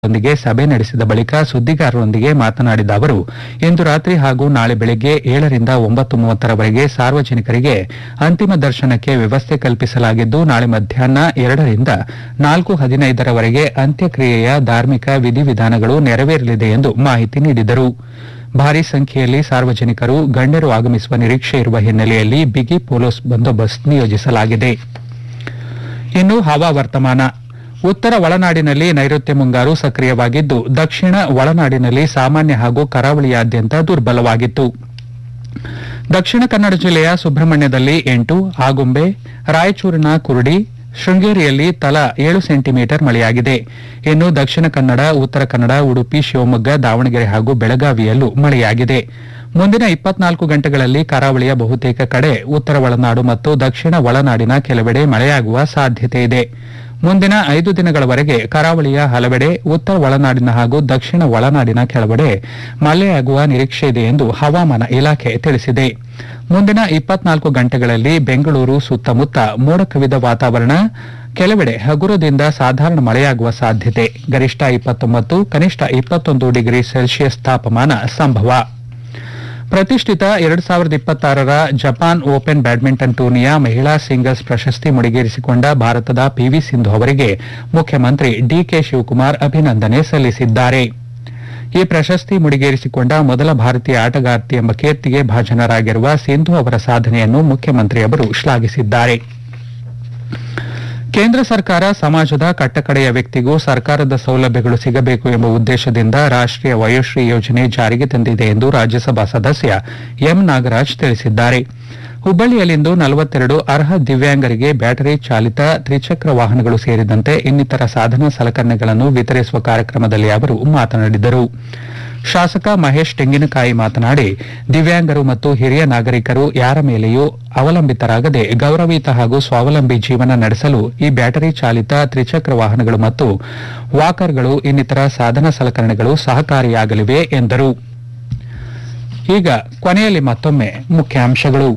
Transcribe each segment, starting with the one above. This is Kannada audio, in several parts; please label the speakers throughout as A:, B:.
A: ೊಂದಿಗೆ ಸಭೆ ನಡೆಸಿದ ಬಳಿಕ ಸುದ್ದಿಗಾರರೊಂದಿಗೆ ಮಾತನಾಡಿದ ಅವರು ಇಂದು ರಾತ್ರಿ ಹಾಗೂ ನಾಳೆ ಬೆಳಗ್ಗೆ ಏಳರಿಂದ ಒಂಬತ್ತು ಮೂವತ್ತರವರೆಗೆ ಸಾರ್ವಜನಿಕರಿಗೆ ಅಂತಿಮ ದರ್ಶನಕ್ಕೆ ವ್ಯವಸ್ಥೆ ಕಲ್ಪಿಸಲಾಗಿದ್ದು ನಾಳೆ ಮಧ್ಯಾಹ್ನ ಎರಡರಿಂದ ನಾಲ್ಕು ಹದಿನೈದರವರೆಗೆ ಅಂತ್ಯಕ್ರಿಯೆಯ ಧಾರ್ಮಿಕ ವಿಧಿವಿಧಾನಗಳು ನೆರವೇರಲಿದೆ ಎಂದು ಮಾಹಿತಿ ನೀಡಿದರು ಭಾರೀ ಸಂಖ್ಯೆಯಲ್ಲಿ ಸಾರ್ವಜನಿಕರು ಗಣ್ಯರು ಆಗಮಿಸುವ ನಿರೀಕ್ಷೆ ಇರುವ ಹಿನ್ನೆಲೆಯಲ್ಲಿ ಬಿಗಿ ಪೊಲೀಸ್ ಬಂದೋಬಸ್ತ್ ನಿಯೋಜಿಸಲಾಗಿದೆ ಇನ್ನು ಹವಾವರ್ತಮಾನ ಉತ್ತರ ಒಳನಾಡಿನಲ್ಲಿ ನೈಋತ್ಯ ಮುಂಗಾರು ಸಕ್ರಿಯವಾಗಿದ್ದು ದಕ್ಷಿಣ ಒಳನಾಡಿನಲ್ಲಿ ಸಾಮಾನ್ಯ ಹಾಗೂ ಕರಾವಳಿಯಾದ್ಯಂತ ದುರ್ಬಲವಾಗಿತ್ತು ದಕ್ಷಿಣ ಕನ್ನಡ ಜಿಲ್ಲೆಯ ಸುಬ್ರಹ್ಮಣ್ಯದಲ್ಲಿ ಎಂಟು ಆಗುಂಬೆ ರಾಯಚೂರಿನ ಕುರುಡಿ ಶೃಂಗೇರಿಯಲ್ಲಿ ತಲಾ ಏಳು ಸೆಂಟಿಮೀಟರ್ ಮಳೆಯಾಗಿದೆ ಇನ್ನು ದಕ್ಷಿಣ ಕನ್ನಡ ಉತ್ತರ ಕನ್ನಡ ಉಡುಪಿ ಶಿವಮೊಗ್ಗ ದಾವಣಗೆರೆ ಹಾಗೂ ಬೆಳಗಾವಿಯಲ್ಲೂ ಮಳೆಯಾಗಿದೆ ಮುಂದಿನ ಇಪ್ಪತ್ನಾಲ್ಕು ಗಂಟೆಗಳಲ್ಲಿ ಕರಾವಳಿಯ ಬಹುತೇಕ ಕಡೆ ಉತ್ತರ ಒಳನಾಡು ಮತ್ತು ದಕ್ಷಿಣ ಒಳನಾಡಿನ ಕೆಲವೆಡೆ ಮಳೆಯಾಗುವ ಸಾಧ್ಯತೆ ಇದೆ ಮುಂದಿನ ಐದು ದಿನಗಳವರೆಗೆ ಕರಾವಳಿಯ ಹಲವೆಡೆ ಉತ್ತರ ಒಳನಾಡಿನ ಹಾಗೂ ದಕ್ಷಿಣ ಒಳನಾಡಿನ ಕೆಲವೆಡೆ ಮಳೆಯಾಗುವ ನಿರೀಕ್ಷೆ ಇದೆ ಎಂದು ಹವಾಮಾನ ಇಲಾಖೆ ತಿಳಿಸಿದೆ ಮುಂದಿನ ಇಪ್ಪತ್ನಾಲ್ಕು ಗಂಟೆಗಳಲ್ಲಿ ಬೆಂಗಳೂರು ಸುತ್ತಮುತ್ತ ಮೋಡ ಕವಿದ ವಾತಾವರಣ ಕೆಲವೆಡೆ ಹಗುರದಿಂದ ಸಾಧಾರಣ ಮಳೆಯಾಗುವ ಸಾಧ್ಯತೆ ಗರಿಷ್ಠ ಇಪ್ಪತ್ತೊಂಬತ್ತು ಕನಿಷ್ಠ ಇಪ್ಪತ್ತೊಂದು ಡಿಗ್ರಿ ಸೆಲ್ಸಿಯಸ್ ತಾಪಮಾನ ಸಂಭವ ಪ್ರತಿಷ್ಠಿತ ಎರಡು ಸಾವಿರದ ಇಪ್ಪತ್ತಾರರ ಜಪಾನ್ ಓಪನ್ ಬ್ಯಾಡ್ಮಿಂಟನ್ ಟೂರ್ನಿಯ ಮಹಿಳಾ ಸಿಂಗಲ್ಸ್ ಪ್ರಶಸ್ತಿ ಮುಡಿಗೇರಿಸಿಕೊಂಡ ಭಾರತದ ಪಿವಿ ಸಿಂಧು ಅವರಿಗೆ ಮುಖ್ಯಮಂತ್ರಿ ಡಿಕೆ ಶಿವಕುಮಾರ್ ಅಭಿನಂದನೆ ಸಲ್ಲಿಸಿದ್ದಾರೆ ಈ ಪ್ರಶಸ್ತಿ ಮುಡಿಗೇರಿಸಿಕೊಂಡ ಮೊದಲ ಭಾರತೀಯ ಆಟಗಾರ್ತಿ ಎಂಬ ಕೀರ್ತಿಗೆ ಭಾಜನರಾಗಿರುವ ಸಿಂಧು ಅವರ ಸಾಧನೆಯನ್ನು ಮುಖ್ಯಮಂತ್ರಿಯವರು ಶ್ಲಾಘಿಸಿದ್ದಾರೆ ಕೇಂದ್ರ ಸರ್ಕಾರ ಸಮಾಜದ ಕಟ್ಟಕಡೆಯ ವ್ಯಕ್ತಿಗೂ ಸರ್ಕಾರದ ಸೌಲಭ್ಯಗಳು ಸಿಗಬೇಕು ಎಂಬ ಉದ್ದೇಶದಿಂದ ರಾಷ್ಟೀಯ ವಯೋಶ್ರೀ ಯೋಜನೆ ಜಾರಿಗೆ ತಂದಿದೆ ಎಂದು ರಾಜ್ಯಸಭಾ ಸದಸ್ಯ ಎಂ ನಾಗರಾಜ್ ತಿಳಿಸಿದ್ದಾರೆ ಹುಬ್ಬಳ್ಳಿಯಲ್ಲಿಂದು ನಲವತ್ತೆರಡು ಅರ್ಹ ದಿವ್ಯಾಂಗರಿಗೆ ಬ್ಯಾಟರಿ ಚಾಲಿತ ತ್ರಿಚಕ್ರ ವಾಹನಗಳು ಸೇರಿದಂತೆ ಇನ್ನಿತರ ಸಾಧನ ಸಲಕರಣೆಗಳನ್ನು ವಿತರಿಸುವ ಕಾರ್ಯಕ್ರಮದಲ್ಲಿ ಅವರು ಮಾತನಾಡಿದರು ಶಾಸಕ ಮಹೇಶ್ ತೆಂಗಿನಕಾಯಿ ಮಾತನಾಡಿ ದಿವ್ಯಾಂಗರು ಮತ್ತು ಹಿರಿಯ ನಾಗರಿಕರು ಯಾರ ಮೇಲೆಯೂ ಅವಲಂಬಿತರಾಗದೆ ಗೌರವಯುತ ಹಾಗೂ ಸ್ವಾವಲಂಬಿ ಜೀವನ ನಡೆಸಲು ಈ ಬ್ಯಾಟರಿ ಚಾಲಿತ ತ್ರಿಚಕ್ರ ವಾಹನಗಳು ಮತ್ತು ವಾಕರ್ಗಳು ಇನ್ನಿತರ ಸಾಧನ ಸಲಕರಣೆಗಳು ಸಹಕಾರಿಯಾಗಲಿವೆ ಎಂದರು ಈಗ ಕೊನೆಯಲ್ಲಿ ಮತ್ತೊಮ್ಮೆ ಮುಖ್ಯಾಂಶಗಳು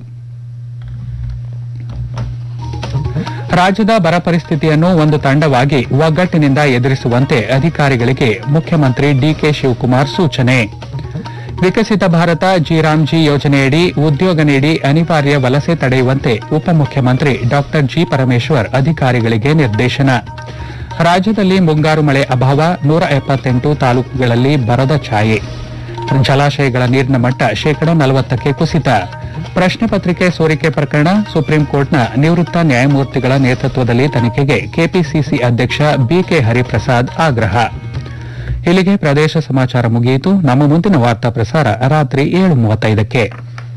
A: ರಾಜ್ಯದ ಬರ ಪರಿಸ್ಥಿತಿಯನ್ನು ಒಂದು ತಂಡವಾಗಿ ಒಗ್ಗಟ್ಟಿನಿಂದ ಎದುರಿಸುವಂತೆ ಅಧಿಕಾರಿಗಳಿಗೆ ಮುಖ್ಯಮಂತ್ರಿ ಡಿಕೆ ಶಿವಕುಮಾರ್ ಸೂಚನೆ ವಿಕಸಿತ ಭಾರತ ಜಿರಾಮ್ಜಿ ಯೋಜನೆಯಡಿ ಉದ್ಯೋಗ ನೀಡಿ ಅನಿವಾರ್ಯ ವಲಸೆ ತಡೆಯುವಂತೆ ಉಪಮುಖ್ಯಮಂತ್ರಿ ಡಾ ಜಿ ಪರಮೇಶ್ವರ್ ಅಧಿಕಾರಿಗಳಿಗೆ ನಿರ್ದೇಶನ ರಾಜ್ಯದಲ್ಲಿ ಮುಂಗಾರು ಮಳೆ ಅಭಾವ ನೂರ ಎಪ್ಪತ್ತೆಂಟು ತಾಲೂಕುಗಳಲ್ಲಿ ಬರದ ಛಾಯೆ ಜಲಾಶಯಗಳ ನೀರಿನ ಮಟ್ಟ ಶೇಕಡ ನಲವತ್ತಕ್ಕೆ ಕುಸಿತ ಪ್ರಶ್ನೆ ಪತ್ರಿಕೆ ಸೋರಿಕೆ ಪ್ರಕರಣ ಸುಪ್ರೀಂ ಕೋರ್ಟ್ನ ನಿವೃತ್ತ ನ್ಯಾಯಮೂರ್ತಿಗಳ ನೇತೃತ್ವದಲ್ಲಿ ತನಿಖೆಗೆ ಕೆಪಿಸಿಸಿ ಅಧ್ಯಕ್ಷ ಬಿಕೆ ಹರಿಪ್ರಸಾದ್ ಆಗ್ರಹ ಇಲ್ಲಿಗೆ ಪ್ರದೇಶ ಸಮಾಚಾರ ಮುಗಿಯಿತು ನಮ್ಮ ಮುಂದಿನ ವಾರ್ತಾ ಪ್ರಸಾರ ರಾತ್ರಿ ಏಳು ಮೂವತ್ತೈದಕ್ಕೆ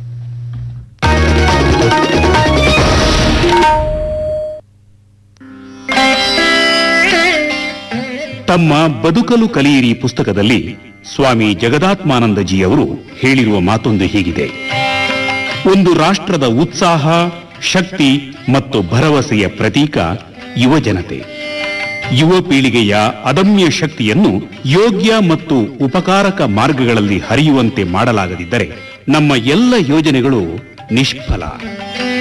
B: ತಮ್ಮ ಬದುಕಲು ಕಲಿಯಿರಿ ಪುಸ್ತಕದಲ್ಲಿ ಸ್ವಾಮಿ ಜಗದಾತ್ಮಾನಂದಜಿಯವರು ಹೇಳಿರುವ ಮಾತೊಂದು ಹೀಗಿದೆ ಒಂದು ರಾಷ್ಟ್ರದ ಉತ್ಸಾಹ ಶಕ್ತಿ ಮತ್ತು ಭರವಸೆಯ ಪ್ರತೀಕ ಯುವ ಜನತೆ ಯುವ ಪೀಳಿಗೆಯ ಅದಮ್ಯ ಶಕ್ತಿಯನ್ನು ಯೋಗ್ಯ ಮತ್ತು ಉಪಕಾರಕ ಮಾರ್ಗಗಳಲ್ಲಿ ಹರಿಯುವಂತೆ ಮಾಡಲಾಗದಿದ್ದರೆ ನಮ್ಮ ಎಲ್ಲ ಯೋಜನೆಗಳು ನಿಷ್ಫಲ